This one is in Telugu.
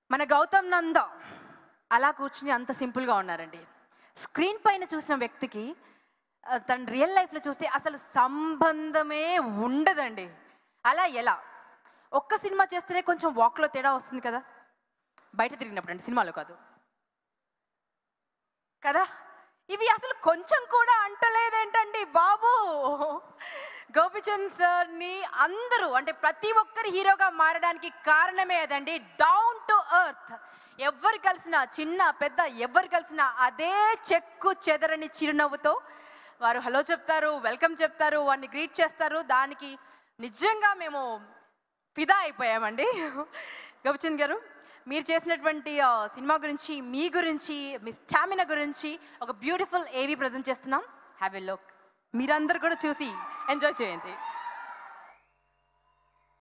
మన గౌతమ్ నంద అలా కూర్చుని అంత సింపుల్గా ఉన్నారండి స్క్రీన్ పైన చూసిన వ్యక్తికి ఆ, తన రియల్ లైఫ్లో చూస్తే అసలు సంబంధమే ఉండదండి అలా ఎలా ఒక్క సినిమా చేస్తేనే కొంచెం వాక్లో తేడా వస్తుంది కదా బయట తిరిగినప్పుడు అండి సినిమాలో కాదు కదా ఇవి అసలు కొంచెం కూడా అంటలేదేంటండి బాబు గోపిచంద్ సార్ని అందరూ అంటే ప్రతి ఒక్కరి హీరోగా మారడానికి కారణమే అదండి డౌన్ టు ఎర్త్ ఎవరు కలిసినా చిన్న పెద్ద ఎవరు కలిసినా అదే చెక్కు చెదరని చిరునవ్వుతో వారు హలో చెప్తారు వెల్కమ్ చెప్తారు వారిని గ్రీట్ చేస్తారు దానికి నిజంగా మేము ఫిదా అయిపోయామండి గోపిచంద్ గారు మీరు చేసినటువంటి ఆ, సినిమా గురించి మీ గురించి మీ స్టామినా గురించి ఒక బ్యూటిఫుల్ ఏవి ప్రజెంట్ చేస్తున్నాం హ్యావ్ ఎ లుక్ మీరందరూ కూడా చూసి ఎంజాయ్ చేయండి